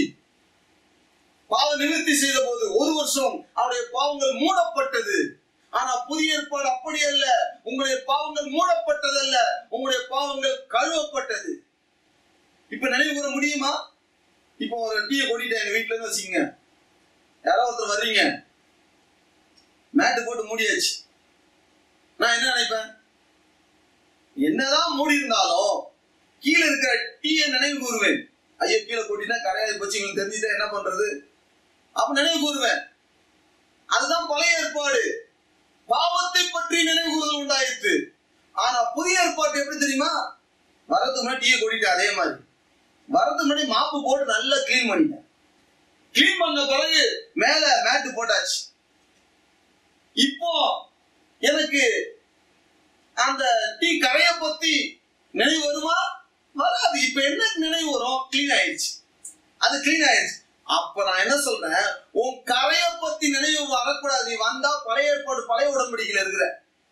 பாவ நிவர்த்தி செய்த போது ஒரு வருஷம் அவருடைய பாவங்கள் மூடப்பட்டது ஆனா புதிய ஏற்பாடு அப்படி அல்ல உங்களுடைய பாவங்கள் மூடப்பட்டதல்ல உங்களுடைய பாவங்கள் கழுவப்பட்டது இப்ப நினைவு கூற முடியுமா இப்போ ஒரு டீயை கொட்டிட்டேன் எங்க வீட்டுல இருந்து வச்சுக்கோங்க யாரோ ஒருத்தர் வர்றீங்க மேட்டு போட்டு மூடியாச்சு நான் என்ன நினைப்பேன் என்னதான் மூடி இருந்தாலும் கீழே இருக்கிற டீயை நினைவு கூறுவேன் ஐயோ கீழே கொட்டினா கரையாதி போச்சு உங்களுக்கு தெரிஞ்சுட்டா என்ன பண்றது அப்ப நினைவு கூறுவேன் அதுதான் பழைய ஏற்பாடு பாவத்தை பற்றி நினைவு கூறுதல் உண்டாயிற்று ஆனா புதிய ஏற்பாடு எப்படி தெரியுமா வரதுக்கு முன்னாடி டீயை கொட்டிட்டேன் அதே மாதிரி வரதுக்கு முன்னாடி மாப்பு போட்டு நல்லா க்ளீன் பண்ணிட்டேன் க்ளீன் பண்ண பிறகு மேல மேட்டு போட்டாச்சு இப்போ எனக்கு அந்த டீ கரைய பத்தி நினைவு வருமா வராது இப்ப என்ன நினைவு வரும் க்ளீன் ஆயிடுச்சு அது க்ளீன் ஆயிடுச்சு அப்ப நான் என்ன சொல்றேன் உன் கரைய பத்தி நினைவு வரக்கூடாது நீ வந்தா பழைய ஏற்பாடு பழைய உடன்படிக்கையில இருக்கிற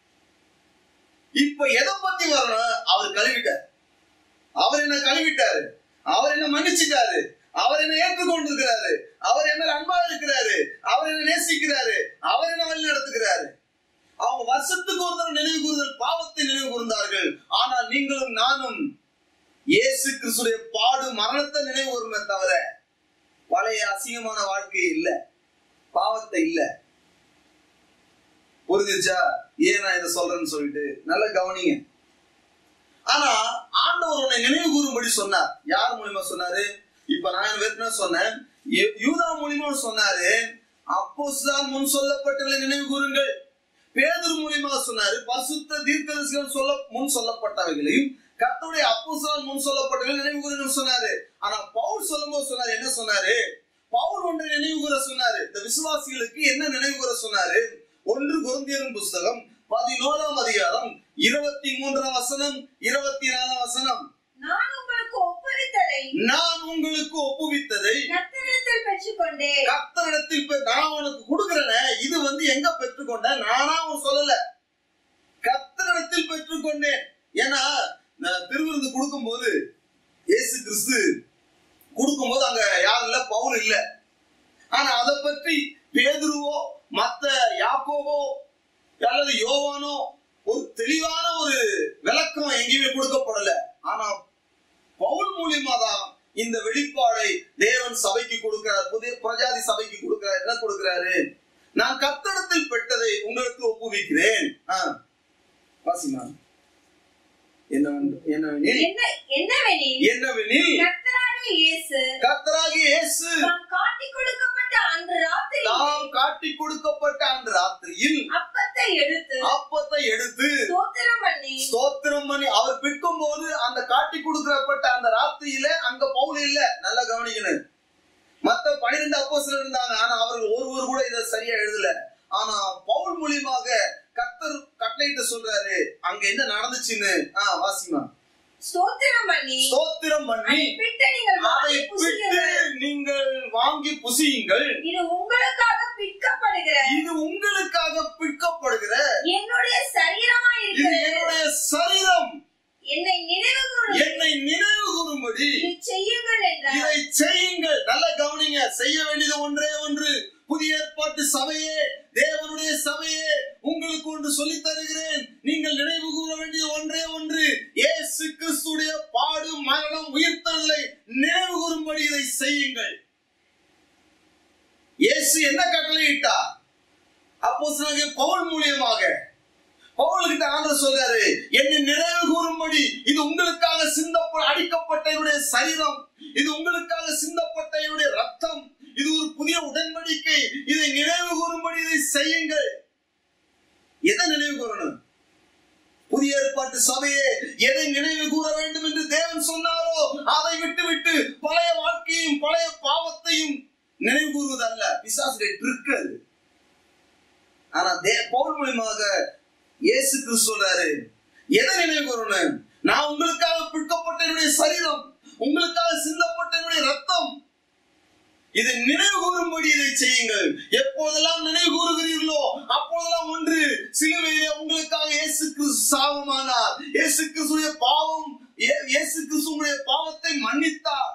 இப்ப எதை பத்தி வரணும் அவர் கழுவிட்டார் அவர் என்ன கழுவிட்டாரு அவர் என்ன மன்னிச்சுட்டாரு அவர் என்ன ஏற்றுக்கொண்டிருக்கிறாரு அவர் என்ன அன்பா இருக்கிறாரு அவர் என்ன நேசிக்கிறாரு அவர் என்ன வழி நடத்துகிறாரு அவங்க வருஷத்துக்கு ஒரு தடவை நினைவு கூறுதல் பாவத்தை நினைவு கூர்ந்தார்கள் ஆனால் நீங்களும் நானும் இயேசு கிறிஸ்துடைய பாடு மரணத்தை நினைவு கூறுமே தவிர பழைய அசிங்கமான வாழ்க்கை இல்ல பாவத்தை இல்ல புரிஞ்சுச்சா ஏன் நான் இதை சொல்றேன்னு சொல்லிட்டு நல்லா கவனிங்க ஆனா ஆண்டவர் உன்னை நினைவு கூறும்படி சொன்னார் யார் மூலியமா சொன்னாரு இப்ப நான் ஏற்கனவே சொன்னேன் யூ- யூதா மூலியமா சொன்னாரு அப்போஸ்தான் முன் சொல்லப்பட்டவர்களை நினைவு கூறுங்கள் பேதர் மூலியமா சொன்னாரு பரிசுத்த தீர்க்கதரிசிகள் சொல்ல முன் சொல்லப்பட்டவைகளையும் கர்த்தருடைய அப்போஸ்தலன் முன் சொல்லப்பட்டவர்கள் நினைவு கூறுங்கள் சொன்னாரு ஆனா பவுல் சொல்லும்போது சொன்னாரு என்ன சொன்னாரு பவுல் ஒன்றை நினைவு கூற சொன்னாரு இந்த விசுவாசிகளுக்கு என்ன நினைவு கூற சொன்னாரு ஒன்று குருந்தியரின் புஸ்தகம் பதினோராம் அதிகாரம் இருபத்தி மூன்றாம் வசனம் இருபத்தி நாலாம் வசனம் நான் உங்களுக்கு ஒப்புவித்ததை ஒப்புவித்ததை நான் உங்களுக்கு ஒப்புவித்ததை கர்த்தரிடத்தில் பெற்றுக்கொண்டேன் கர்த்தரிடத்தில் பெ- நான் உனக்கு கொடுக்கிறேனே இது வந்து எங்க பெற்றுக்கொண்டேன் நானா அவன் சொல்லல கர்த்தரிடத்தில் பெற்றுக்கொண்டேன் ஏன்னா நான் திருவிருந்து கொடுக்கும்போது இயேசு கிறிஸ்து கொடுக்கும்போது அங்க யாரும் இல்ல பவுல் இல்ல ஆனா அதை பற்றி பேதுருவோ மத்த யாக்கோவோ அல்லது யோவானோ ஒரு தெளிவான ஒரு விளக்கம் எங்கேயுமே கொடுக்கப்படல ஆனா பவுல் மூலியமா தான் இந்த வெளிப்பாடை தேவன் சபைக்கு கொடுக்கிறார் புதிய பிரஜாதி சபைக்கு கொடுக்கிறார் என்ன கொடுக்கிறாரு நான் கத்தடத்தில் பெற்றதை உங்களுக்கு ஒப்புவிக்கிறேன் ஆ. வாசிமா என்னவென்று- என்னவெனில் என்ன என்னவெனில் என்னவெனில் கர்த்தராகிய இயேசு கர்த்தராகிய இயேசு தாம் காட்டிக் கொடுக்கப்பட்ட அன்று ராத்திரி தாம் காட்டி கொடுக்கப்பட்ட அந்த ராத்திரியில் அப்பத்தை எடுத்து அப்பத்தை எடுத்து ஸ்தோத்திரம் பண்ணி ஸ்தோத்திரம் பண்ணி அவர் பிற்கும் போது அந்த காட்டி கொடுக்கப்பட்ட அந்த ராத்திரியில அங்க பவுல் இல்ல நல்லா கவனிக்கணும் மத்த பனிரெண்டு அப்போஸ்தலர் இருந்தாங்க ஆனா அவர்கள் ஒருவர் கூட இதை சரியா எழுதல ஆனா பவுல் மூலியமாக கர்த்தர் கட்டளையிட்டு சொல்றாரு அங்க என்ன நடந்துச்சுன்னு ஆ வாசிமா ஸ்தோத்திரம் பண்ணி ஸ்தோத்திரம் பண்ணி அதை பிட்டு நீங்கள் அதை வாங்கி பிட்டு புசியுங்கள் நீங்கள் வாங்கி புசியுங்கள் இது உங்களுக்காக பிற்கப்படுகிற இது உங்களுக்காக பிற்கப்படுகிற என்னுடைய சரீரமா இது இருக்கிறது என்னுடைய சரீரம் என்னை நினைவு கூறும் என்னை நினைவு கூறும்படி இதை செய்யுங்கள் என்றார் இதை செய்யுங்கள் நல்ல கவனிங்க செய்ய வேண்டியது ஒன்றே ஒன்று புதிய ஏற்பாட்டு சபையே தேவனுடைய சபையே உங்களுக்கு ஒன்று சொல்லித் தருகிறேன் நீங்கள் நினைவு கூற வேண்டியது ஒன்றே ஒன்று இயேசு கிறிஸ்துடைய பாடு மரணம் உயிர்த்தலை நினைவு கூறும்படி இதை செய்யுங்கள் இயேசு என்ன கட்டளையிட்டார் அப்போ பவுல் மூலியமாக பவுல்கிட்ட ஆண்டவர் சொல்றாரு என்னை நினைவு கூறும்படி இது உங்களுக்காக சிந்தப்ப அடிக்கப்பட்ட என்னுடைய சரீரம் இது உங்களுக்காக சிந்தப்பட்ட என்னுடைய ரத்தம் இது ஒரு புதிய உடன்படிக்கை இதை நினைவு கூறும்படி இதை செய்யுங்கள் எதை நினைவு கூறணும் புதிய ஏற்பாட்டு சபையே எதை நினைவு கூற வேண்டும் என்று தேவன் சொன்னாரோ அதை விட்டுவிட்டு பழைய வாழ்க்கையும் பழைய பாவத்தையும் நினைவு கூறுவதல்ல பிசாசுடைய ட்ரிக் அது ஆனா தே பவுல் மூலியமாக இயேசு கிறிஸ்து சொல்றாரு எதை நினைவு கூறணும் நான் உங்களுக்காக பிற்கப்பட்ட என்னுடைய சரீரம் உங்களுக்காக சிந்தப்பட்ட என்னுடைய ரத்தம் இதை நினைவு கூறும்படி இதை செய்யுங்கள் எப்போதெல்லாம் நினைவு கூறுகிறீர்களோ அப்போதெல்லாம் ஒன்று சிலுவையிலே உங்களுக்காக இயேசு கிறிஸ்து சாபமானார் இயேசு கிறிஸ்துடைய பாவம் இயே- இயேசு கிறிஸ்துடைய பாவத்தை மன்னித்தார்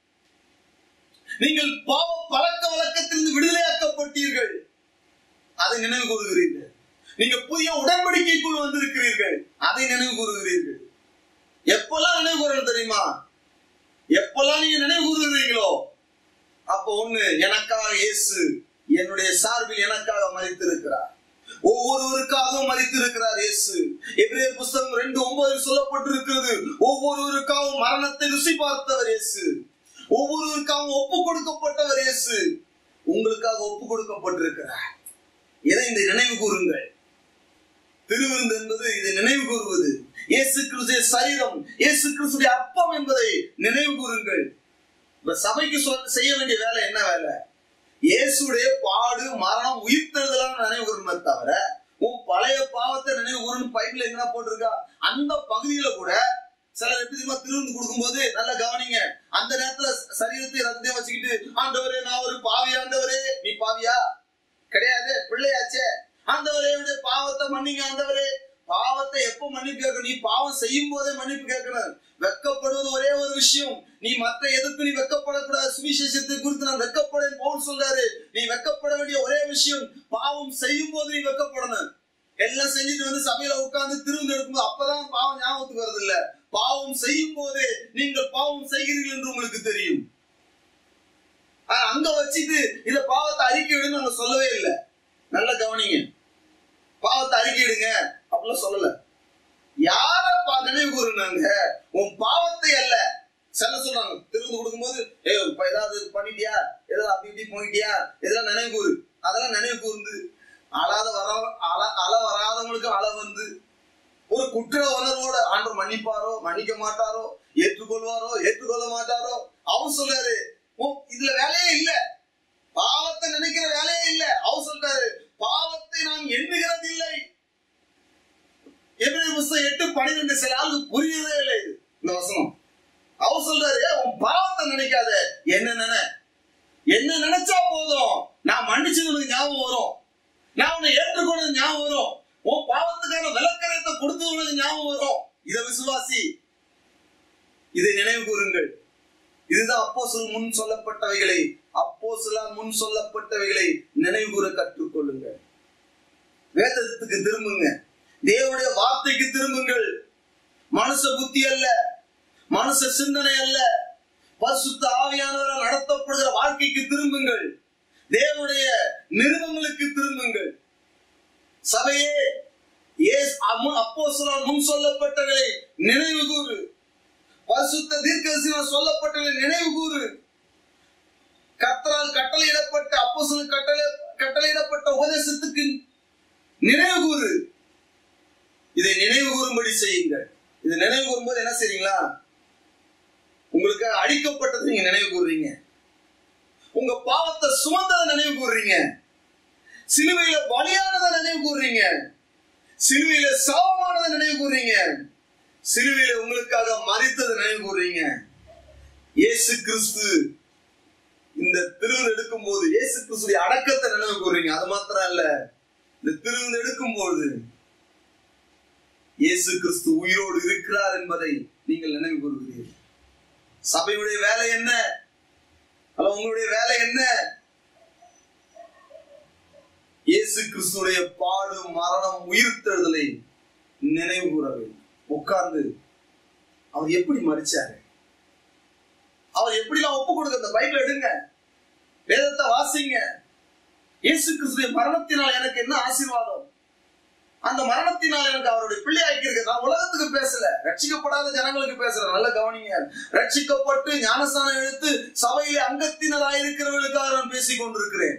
நீங்கள் பாவ பழக்க வழக்கத்திலிருந்து விடுதலையாக்கப்பட்டீர்கள் அதை நினைவு கூறுகிறீர்கள் நீங்க புதிய உடன்படிக்கைக்குள் வந்திருக்கிறீர்கள் அதை நினைவு கூறுகிறீர்கள் எப்பெல்லாம் நினைவு கூறணும் தெரியுமா எப்பெல்லாம் நீங்க நினைவு கூறுகிறீங்களோ அப்போ ஒண்ணு எனக்காக இயேசு என்னுடைய சார்பில் எனக்காக மறித்திருக்கிறார் ஒவ்வொருவருக்காகவும் மறித்திருக்கிறார் இயேசு எபிரேயர் புஸ்தகம் ரெண்டு ஒன்பதில் சொல்லப்பட்டிருக்கிறது ஒவ்வொருவருக்காகவும் மரணத்தை ருசி பார்த்தவர் இயேசு ஒவ்வொருவருக்காகவும் ஒப்பு கொடுக்கப்பட்டவர் இயேசு உங்களுக்காக ஒப்பு கொடுக்கப்பட்டிருக்கிறார் எதை இந்த நினைவு கூறுங்கள் திருவிருந்து என்பது இதை நினைவு கூறுவது இயேசு கிறிஸ்துடைய சரீரம் இயேசு கிறிஸ்துடைய அப்பம் என்பதை நினைவு கூறுங்கள் இப்ப சபைக்கு சொல் செய்ய வேண்டிய வேலை என்ன வேலை இயேசுடைய பாடு மரணம் உயிர்த்தெழுதலாம் நினைவு கூறணுமே தவிர உன் பழைய பாவத்தை நினைவு கூறணும் பைபிள் எங்கன்னா போட்டிருக்கா அந்த பகுதியில கூட சிலர் எப்படி தெரியுமா திருவிருந்து கொடுக்கும்போது நல்லா கவனிங்க அந்த நேரத்துல சரீரத்தை ரத்தத்தையும் வச்சுக்கிட்டு ஆண்டவரே நான் ஒரு பாவி ஆண்டவரே நீ பாவியா கிடையாது பிள்ளையாச்சே ஆண்டவரே என்னுடைய பாவத்தை மன்னிங்க ஆண்டவரே பாவத்தை எப்ப மன்னிப்பு கேட்கணும் நீ பாவம் செய்யும் போதே மன்னிப்பு கேட்கணும் வெக்கப்படுவது ஒரே ஒரு விஷயம் நீ மற்ற எதுக்கு நீ வெக்கப்படக்கூடாது சுவிசேஷத்தை குறித்து நான் வெக்கப்படேன் பவுல் சொல்றாரு நீ வெக்கப்பட வேண்டிய ஒரே விஷயம் பாவம் செய்யும் போது நீ வெக்கப்படணும் எல்லாம் செஞ்சுட்டு வந்து சபையில உட்கார்ந்து திரும்ப எடுக்கும்போது அப்பதான் பாவம் ஞாபகத்துக்கு வருது இல்ல பாவம் செய்யும் போதே நீங்கள் பாவம் செய்கிறீர்கள் என்று உங்களுக்கு தெரியும் ஆனா அங்க வச்சுட்டு இந்த பாவத்தை அறிக்கையிடுன்னு நம்ம சொல்லவே இல்லை நல்ல கவனிங்க பாவத்தை அறிக்கையிடுங்க அப்படிலாம் சொல்லல யார பா நினைவு கூறுனாங்க உன் பாவத்தை அல்ல செல்ல சொல்றாங்க திருந்து கொடுக்கும்போது ஏ இப்ப ஏதாவது பண்ணிட்டியா ஏதாவது அப்படி இப்படி போயிட்டியா இதெல்லாம் நினைவு கூறு அதெல்லாம் நினைவு கூர்ந்து அழாத வர அழ அழ வராதவங்களுக்கு அழ வந்து ஒரு குற்ற உணர்வோட ஆண்டவர் மன்னிப்பாரோ மன்னிக்க மாட்டாரோ ஏற்றுக்கொள்வாரோ ஏற்றுக்கொள்ள மாட்டாரோ அவர் சொல்றாரு உன் இதுல வேலையே இல்ல பாவத்தை நினைக்கிற வேலையே இல்ல அவர் சொல்றாரு பாவத்தை நான் எண்ணுகிறது இல்லை எபிரேயர் புஸ்தகம் எட்டு பனிரெண்டு சில ஆளுக்கு புரியவே இல்லை இது இந்த வசனம் அவர் சொல்றாரு உன் பாவத்தை நினைக்காத என்ன நினை என்ன நினைச்சா போதும் நான் மன்னிச்சது உனக்கு ஞாபகம் வரும் நான் உன்னை ஏற்றுக்கொண்டது ஞாபகம் வரும் உன் பாவத்துக்கான விளக்கரத்தை கொடுத்தது உனக்கு ஞாபகம் வரும் இதை விசுவாசி இதை நினைவு கூறுங்கள் இதுதான் அப்போ முன் சொல்லப்பட்டவைகளை அப்போ முன் சொல்லப்பட்டவைகளை நினைவு கூற கற்றுக்கொள்ளுங்கள் வேதத்துக்கு திரும்புங்க தேவனுடைய வார்த்தைக்கு திரும்புங்கள் மனுஷ புத்தி அல்ல மனுஷ சிந்தனை அல்ல பரிசுத்த ஆவியானவரால் நடத்தப்படுகிற வாழ்க்கைக்கு திரும்புங்கள் தேவனுடைய நிறுவனங்களுக்கு திரும்புங்கள் சபையே அப்போ முன் சொல்லப்பட்டவர்களை நினைவு கூறு பரிசுத்த தீர்க்கதரிசியால் சொல்லப்பட்டவர்களை நினைவு கூறு கத்தரால் கட்டளையிடப்பட்ட அப்போ கட்டளை கட்டளையிடப்பட்ட உபதேசத்துக்கு நினைவு கூறு இதை நினைவு கூறும்படி செய்யுங்கள் இதை நினைவு கூறும்போது என்ன செய்றீங்களா உங்களுக்கு அடிக்கப்பட்டது நீங்க நினைவு கூறுறீங்க உங்க பாவத்தை சுமந்ததை நினைவு கூறுறீங்க சிலுவையில பலியானதை நினைவு கூறுறீங்க சிலுவையில சாவமானதை நினைவு கூறுறீங்க சிலுவையில உங்களுக்காக மறித்ததை நினைவு கூறுறீங்க இயேசு கிறிஸ்து இந்த திருவிழா எடுக்கும் போது இயேசு கிறிஸ்துடைய அடக்கத்தை நினைவு கூறுறீங்க அது மாத்திரம் இல்ல இந்த திருவிழா எடுக்கும் போது இயேசு கிறிஸ்து உயிரோடு இருக்கிறார் என்பதை நீங்கள் நினைவு கூறுகிறீர்கள் சபையுடைய வேலை என்ன அல்ல உங்களுடைய வேலை என்ன இயேசு கிறிஸ்துடைய பாடு மரணம் உயிர்த்தெழுதலை நினைவு கூற வேண்டும் உட்கார்ந்து அவர் எப்படி மறிச்சாரு அவர் எப்படி நான் ஒப்பு கொடுக்க அந்த பைபிள் எடுங்க வேதத்தை வாசிங்க இயேசு கிறிஸ்துடைய மரணத்தினால் எனக்கு என்ன ஆசீர்வாதம் அந்த மரணத்தினால் எனக்கு அவருடைய பிள்ளையாக்கி இருக்கு நான் உலகத்துக்கு பேசல ரட்சிக்கப்படாத ஜனங்களுக்கு பேசல நல்ல கவனிங்க ரட்சிக்கப்பட்டு ஞானஸ்தானம் எடுத்து சபையிலே அங்கத்தினராயிருக்கிறவர்களுக்காக நான் பேசிக் கொண்டிருக்கிறேன்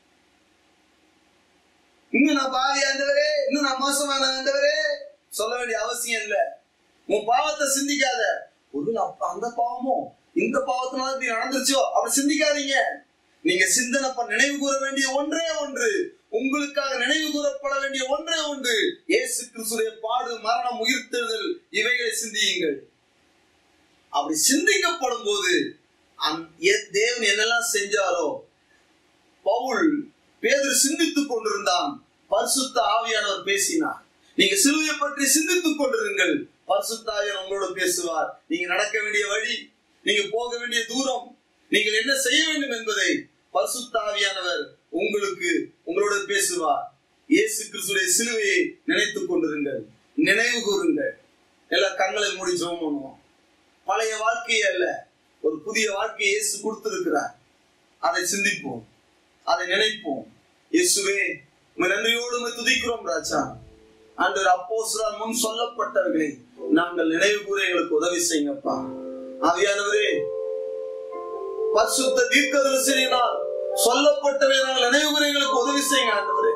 இன்னும் நான் பாவி ஆண்டவரே இன்னும் நான் மோசமான ஆண்டவரே சொல்ல வேண்டிய அவசியம் இல்ல உன் பாவத்தை சிந்திக்காத ஒரு அந்த பாவமோ இந்த பாவத்தினால இப்படி நடந்துருச்சோ அப்படி சிந்திக்காதீங்க நீங்க சிந்தனை பண்ண நினைவு கூற வேண்டிய ஒன்றே ஒன்று உங்களுக்காக நினைவு கூறப்பட வேண்டிய ஒன்றே ஒன்று இயேசு கிறிஸ்துடைய பாடு மரணம் உயிர்த்தெழுதல் இவைகளை சிந்தியுங்கள் அப்படி சிந்திக்கப்படும் போது தேவன் என்னெல்லாம் செஞ்சாரோ பவுல் பேதர் சிந்தித்துக் கொண்டிருந்தான் பரிசுத்த ஆவியானவர் பேசினார் நீங்க சிலுவையை பற்றி சிந்தித்துக் கொண்டிருங்கள் பரிசுத்த ஆவியானவர் உங்களோட பேசுவார் நீங்க நடக்க வேண்டிய வழி நீங்க போக வேண்டிய தூரம் நீங்கள் என்ன செய்ய வேண்டும் என்பதை பரிசுத்த ஆவியானவர் உங்களுக்கு உங்களோட பேசுவார் இயேசு கிறிஸ்துடைய சிலுவையை நினைத்துக் கொண்டிருங்கள் நினைவு கூறுங்கள் எல்லா கண்களை மூடி ஜெபம் பண்ணுவோம் பழைய வாழ்க்கை அல்ல ஒரு புதிய வாழ்க்கையை இயேசு கொடுத்திருக்கிறார் அதை சிந்திப்போம் அதை நினைப்போம் இயேசுவே உங்க நன்றியோடு உண்மை துதிக்கிறோம் ராஜா அன்று அப்போ முன் சொல்லப்பட்டவர்களை நாங்கள் நினைவு கூற எங்களுக்கு உதவி செய்யுங்கப்பா ஆவியானவரே பரிசுத்த தீர்க்கதரிசனினால் சொல்லப்பட்டவை நாங்கள் நினைவு கூற எங்களுக்கு உதவி செய்யுங்க ஆண்டவரே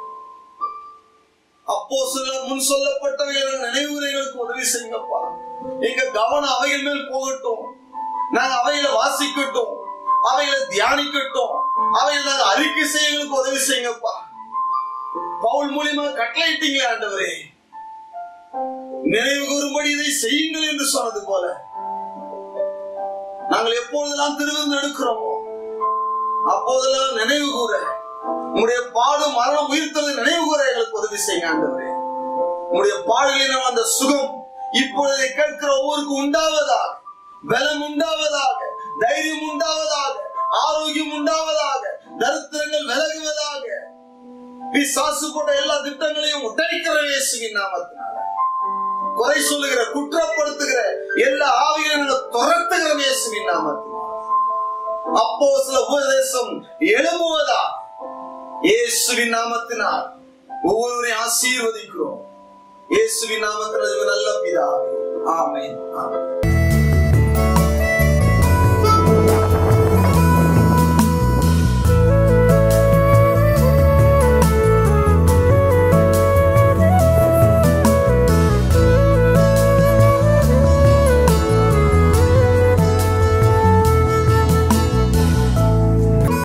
அப்போ சிலர் முன் சொல்லப்பட்டவைகளை நினைவு கூற எங்களுக்கு உதவி செய்யுங்கப்பா எங்க கவனம் அவைகள் மேல் போகட்டும் நாங்க அவைகளை வாசிக்கட்டும் அவைகளை தியானிக்கட்டும் அவைகளை நாங்க அறிக்கை செய்ய எங்களுக்கு உதவி செய்யுங்கப்பா பவுல் மூலியமா கட்டளையிட்டீங்களே ஆண்டவரே நினைவு கூறும்படி இதை செய்யுங்கள் என்று சொன்னது போல நாங்கள் எப்பொழுதெல்லாம் திருவிழந்து எடுக்கிறோமோ அப்போதெல்லாம் நினைவு கூற உங்களுடைய பாடு மரணம் உயிர்த்தது நினைவு கூற எங்களுக்கு உதவி செய்யுங்க ஆண்டவரே உங்களுடைய பாடுகளினால் அந்த சுகம் இப்பொழுதை கேட்கிற ஒவ்வொருக்கும் உண்டாவதாக பலம் உண்டாவதாக தைரியம் உண்டாவதாக ஆரோக்கியம் உண்டாவதாக தரித்திரங்கள் விலகுவதாக பிசாசு போட்ட எல்லா திட்டங்களையும் உடைக்கிற இயேசுவின் நாமத்தினால குறை சொல்லுகிற குற்றப்படுத்துகிற எல்லா ஆவிகளையும் துரத்துகிற இயேசுவின் நாமத்தினால அப்போ சில உபதேசம் எழும்புவதா இயேசுவின் நாமத்தினால் ஒவ்வொருவரையும் ஆசீர்வதிக்கிறோம் இயேசுவின் நாமத்தில் நல்ல பிதாவே ஆமென் ஆமென்